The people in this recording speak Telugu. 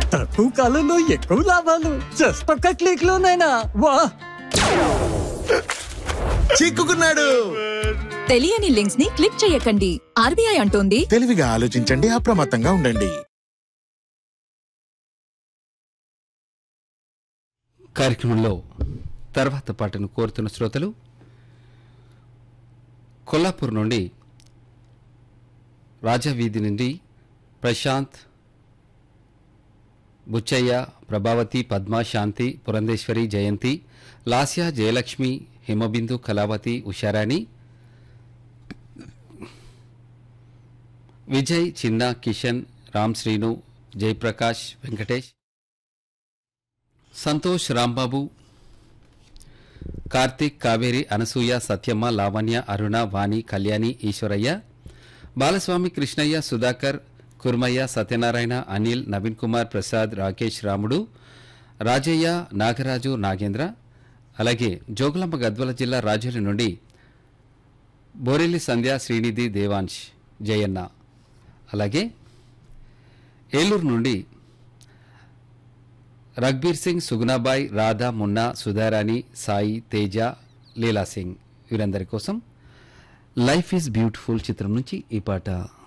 తక్కువ కాలంలో ఎక్కువ లాభాలు జస్ట్ ఒక్క క్లిక్ లోనైనా వా చిక్కుకున్నాడు తెలియని లింక్స్ ని క్లిక్ చేయకండి ఆర్బీఐ అంటోంది తెలివిగా ఆలోచించండి అప్రమత్తంగా ఉండండి కార్యక్రమంలో తర్వాత పాటను కోరుతున్న శ్రోతలు కొల్లాపూర్ నుండి రాజావీధి నుండి ప్రశాంత్ బుచ్చయ్య ప్రభావతి పద్మ శాంతి పురంధేశ్వరి జయంతి లాస్య జయలక్ష్మి హిమబిందు కళావతి ఉషారాణి విజయ్ చిన్న కిషన్ రామ్ శ్రీను జయప్రకాష్ వెంకటేష్ సంతోష్ రాంబాబు కార్తీక్ కావేరి అనసూయ సత్యమ్మ లావణ్య అరుణ వాణి కళ్యాణి ఈశ్వరయ్య బాలస్వామి కృష్ణయ్య సుధాకర్ కుర్మయ్య సత్యనారాయణ అనిల్ నవీన్ కుమార్ ప్రసాద్ రాకేష్ రాముడు రాజయ్య నాగరాజు నాగేంద్ర అలాగే జోగులాంబ గద్వాల జిల్లా రాజోలి నుండి బోరెల్లి సంధ్య శ్రీనిధి దేవాంశ్ జయన్న అలాగే ఏలూరు నుండి రగ్బీర్ సింగ్ సుగుణాబాయ్ రాధా మున్నా సుధారాణి సాయి తేజ లీలా సింగ్ వీరందరి కోసం లైఫ్ ఈజ్ బ్యూటిఫుల్ చిత్రం నుంచి ఈ పాట